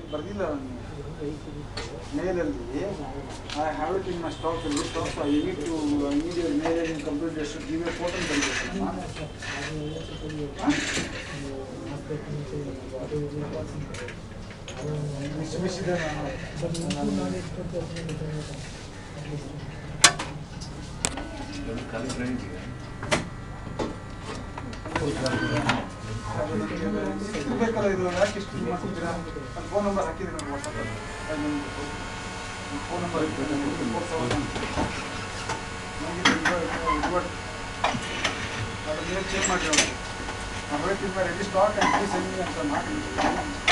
ಬರ್ದಿಲ್ಲ ಮೇಲಲ್ಲಿ I have it in my stock ಅಲ್ಲಿ stock I need to I need your mail in computer ಎಷ್ಟು give a photo ಬರೀಬೇಕಮ್ಮ miss miss ಇದೆ ನಾನು ಬೇಕಲ್ಲ ಇದು ಯಾಕೆ ಇಷ್ಟು ಇದು ಮಾಡ್ತಿದ್ದೀರಾ ನನ್ನ ಫೋನ್ ನಂಬರ್ ಹಾಕಿದ್ದೀನಿ ನಾನು ವಾಟ್ಸಪ್ಪಲ್ಲಿ ಫೋನ್ ನಂಬರ್ ಅದನ್ನ ಚೇಂಜ್ ಮಾಡಿ ಅವ್ರು ನಾವು ಹೇಳ್ತಿದ್ದ ರೆಡಿ ಸ್ಟಾಕ್ ಆ್ಯಂಡ್ ಪ್ಲೀಸ್ ಅಂತ ಮಾಡಿ